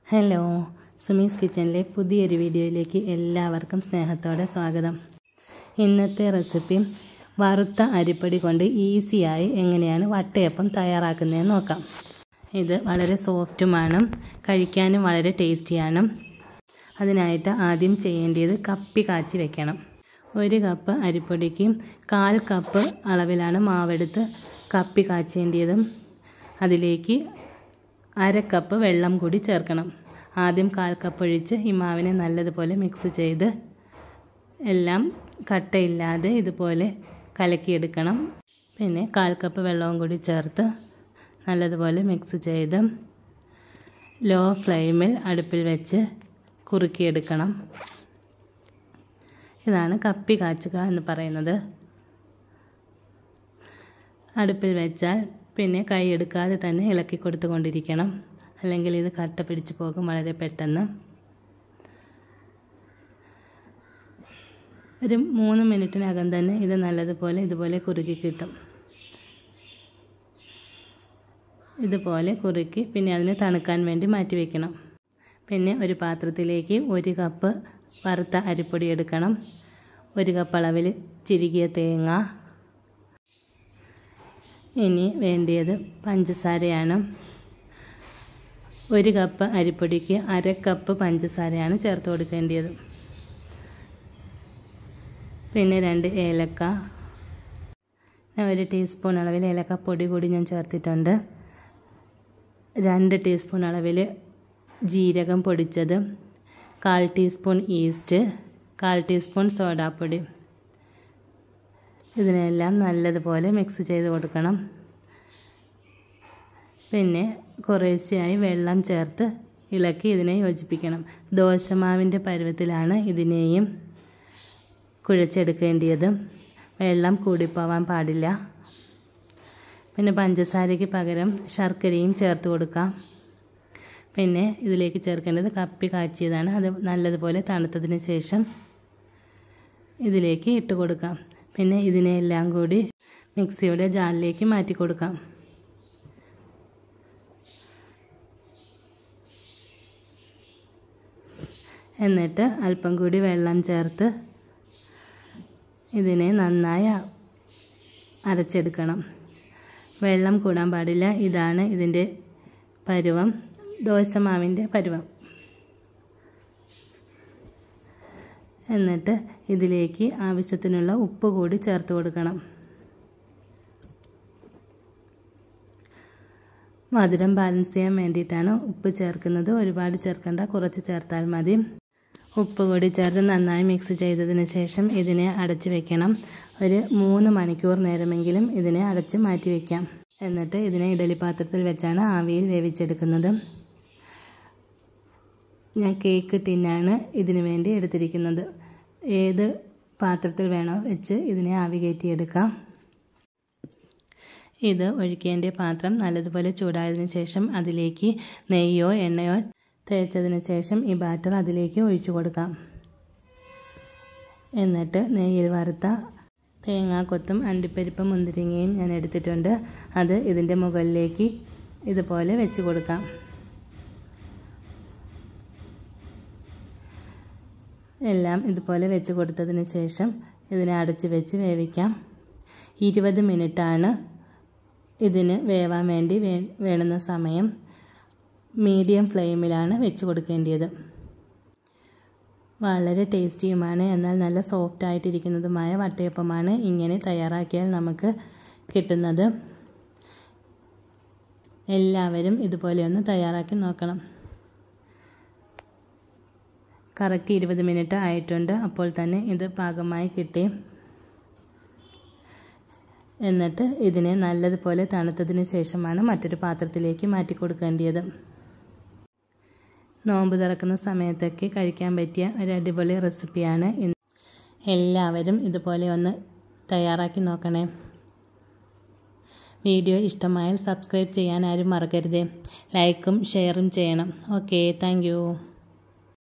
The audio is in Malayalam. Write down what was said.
ഹലോ സുമീസ് കിച്ചണിലെ പുതിയൊരു വീഡിയോയിലേക്ക് എല്ലാവർക്കും സ്നേഹത്തോടെ സ്വാഗതം ഇന്നത്തെ റെസിപ്പി വറുത്ത അരിപ്പൊടി കൊണ്ട് ഈസിയായി എങ്ങനെയാണ് വട്ടയപ്പം തയ്യാറാക്കുന്നതെന്ന് നോക്കാം ഇത് വളരെ സോഫ്റ്റുമാണ് കഴിക്കാനും വളരെ ടേസ്റ്റിയാണ് അതിനായിട്ട് ആദ്യം ചെയ്യേണ്ടത് കപ്പി കാച്ചി വെക്കണം ഒരു കപ്പ് അരിപ്പൊടിക്ക് കാൽ കപ്പ് അളവിലാണ് മാവെടുത്ത് കപ്പി കാച്ചേണ്ടതും അതിലേക്ക് അര കപ്പ് വെള്ളം കൂടി ചേർക്കണം ആദ്യം കാൽ കപ്പ് ഒഴിച്ച് ഈ മാവിനെ നല്ലതുപോലെ മിക്സ് ചെയ്ത് എല്ലാം കട്ടയില്ലാതെ ഇതുപോലെ കലക്കിയെടുക്കണം പിന്നെ കാൽ കപ്പ് വെള്ളവും കൂടി ചേർത്ത് നല്ലതുപോലെ മിക്സ് ചെയ്ത് ലോ ഫ്ലെയിമിൽ അടുപ്പിൽ വെച്ച് കുറുക്കിയെടുക്കണം ഇതാണ് കപ്പി കാച്ചുക എന്ന് പറയുന്നത് അടുപ്പിൽ വെച്ചാൽ പിന്നെ കൈ എടുക്കാതെ തന്നെ ഇളക്കി കൊടുത്തുകൊണ്ടിരിക്കണം അല്ലെങ്കിൽ ഇത് കട്ട പിടിച്ചു പോകും വളരെ പെട്ടെന്ന് ഒരു മൂന്ന് മിനിറ്റിനകം തന്നെ ഇത് നല്ലതുപോലെ ഇതുപോലെ കുറുക്കി കിട്ടും ഇതുപോലെ കുറുക്കി പിന്നെ അതിനെ തണുക്കാൻ വേണ്ടി മാറ്റി വയ്ക്കണം പിന്നെ ഒരു പാത്രത്തിലേക്ക് ഒരു കപ്പ് വറുത്ത അരിപ്പൊടി എടുക്കണം ഒരു കപ്പ് അളവിൽ ചിരുകിയ തേങ്ങ ഇനി വേണ്ടിയത് പഞ്ചസാരയാണ് ഒരു കപ്പ് അരിപ്പൊടിക്ക് അര കപ്പ് പഞ്ചസാരയാണ് ചേർത്ത് കൊടുക്കേണ്ടത് പിന്നെ രണ്ട് ഏലക്ക ഒരു ടീസ്പൂൺ അളവിൽ ഏലക്കപ്പൊടി കൂടി ഞാൻ ചേർത്തിട്ടുണ്ട് രണ്ട് ടീസ്പൂൺ അളവിൽ ജീരകം പൊടിച്ചത് കാൽ ടീസ്പൂൺ ഈസ്റ്റ് കാൽ ടീസ്പൂൺ സോഡാപ്പൊടി ഇതിനെല്ലാം നല്ലതുപോലെ മിക്സ് ചെയ്ത് കൊടുക്കണം പിന്നെ കുറേശ്ശെയായി വെള്ളം ചേർത്ത് ഇളക്കി ഇതിനെ യോജിപ്പിക്കണം ദോശമാവിൻ്റെ പരുവത്തിലാണ് ഇതിനെയും കുഴച്ചെടുക്കേണ്ടത് വെള്ളം കൂടിപ്പോവാൻ പാടില്ല പിന്നെ പഞ്ചസാരയ്ക്ക് പകരം ശർക്കരയും ചേർത്ത് കൊടുക്കാം പിന്നെ ഇതിലേക്ക് ചേർക്കേണ്ടത് കപ്പി കാച്ചിയതാണ് അത് നല്ലതുപോലെ തണുത്തതിന് ശേഷം ഇതിലേക്ക് ഇട്ട് കൊടുക്കാം പിന്നെ ഇതിനെല്ലാം കൂടി മിക്സിയുടെ ജാറിലേക്ക് മാറ്റി കൊടുക്കാം എന്നിട്ട് അല്പം കൂടി വെള്ളം ചേർത്ത് ഇതിനെ നന്നായി അരച്ചെടുക്കണം വെള്ളം കൂടാൻ പാടില്ല ഇതാണ് ഇതിൻ്റെ പരുവം ദോശമാവിൻ്റെ പരുവം എന്നിട്ട് ഇതിലേക്ക് ആവശ്യത്തിനുള്ള ഉപ്പ് കൂടി ചേർത്ത് കൊടുക്കണം മധുരം ബാലൻസ് ചെയ്യാൻ വേണ്ടിയിട്ടാണ് ഉപ്പ് ചേർക്കുന്നത് ഒരുപാട് ചേർക്കണ്ട കുറച്ച് ചേർത്താൽ മതി ഉപ്പ് കൂടി ചേർത്ത് നന്നായി മിക്സ് ചെയ്തതിന് ശേഷം ഇതിനെ അടച്ച് വെക്കണം ഒരു മൂന്ന് മണിക്കൂർ നേരമെങ്കിലും ഇതിനെ അടച്ച് മാറ്റി വയ്ക്കാം എന്നിട്ട് ഇതിനെ ഇഡലി പാത്രത്തിൽ വെച്ചാണ് ആവിയിൽ വേവിച്ചെടുക്കുന്നത് ഞാൻ കേക്ക് ടിന്നാണ് ഇതിനു വേണ്ടി എടുത്തിരിക്കുന്നത് ഏത് പാത്രത്തിൽ വേണോ വെച്ച് ഇതിനെ ആവി കയറ്റിയെടുക്കാം ഇത് ഒഴിക്കേണ്ട പാത്രം നല്ലതുപോലെ ചൂടായതിനു ശേഷം അതിലേക്ക് നെയ്യോ എണ്ണയോ തേച്ചതിന് ശേഷം ഈ ബാറ്റർ അതിലേക്ക് ഒഴിച്ചു കൊടുക്കാം എന്നിട്ട് നെയ്യിൽ വറുത്ത തേങ്ങാക്കൊത്തും അണ്ടിപ്പരിപ്പും മുന്തിരിങ്ങയും ഞാൻ എടുത്തിട്ടുണ്ട് അത് ഇതിൻ്റെ മുകളിലേക്ക് ഇതുപോലെ വെച്ച് കൊടുക്കാം എല്ലാം ഇതുപോലെ വെച്ച് കൊടുത്തതിന് ശേഷം ഇതിനെ അടച്ച് വെച്ച് വേവിക്കാം ഇരുപത് മിനിറ്റാണ് ഇതിന് വേവാൻ വേണ്ടി വേ വേണ്ടുന്ന സമയം മീഡിയം ഫ്ലെയിമിലാണ് വെച്ച് കൊടുക്കേണ്ടത് വളരെ ടേസ്റ്റിയുമാണ് എന്നാൽ നല്ല സോഫ്റ്റ് ആയിട്ടിരിക്കുന്നതുമായ വട്ടയപ്പമാണ് ഇങ്ങനെ തയ്യാറാക്കിയാൽ നമുക്ക് കിട്ടുന്നത് എല്ലാവരും ഇതുപോലെ ഒന്ന് തയ്യാറാക്കി നോക്കണം കറക്റ്റ് ഇരുപത് മിനിറ്റ് ആയിട്ടുണ്ട് അപ്പോൾ തന്നെ ഇത് പാകമായി കിട്ടി എന്നിട്ട് ഇതിനെ നല്ലതുപോലെ തണുത്തതിന് ശേഷമാണ് മറ്റൊരു പാത്രത്തിലേക്ക് മാറ്റി കൊടുക്കേണ്ടത് നോമ്പ് തുറക്കുന്ന സമയത്തൊക്കെ കഴിക്കാൻ പറ്റിയ ഒരു അടിപൊളി റെസിപ്പിയാണ് എല്ലാവരും ഇതുപോലെ ഒന്ന് തയ്യാറാക്കി നോക്കണേ വീഡിയോ ഇഷ്ടമായാൽ സബ്സ്ക്രൈബ് ചെയ്യാൻ ആരും മറക്കരുതേ ലൈക്കും ഷെയറും ചെയ്യണം ഓക്കെ താങ്ക്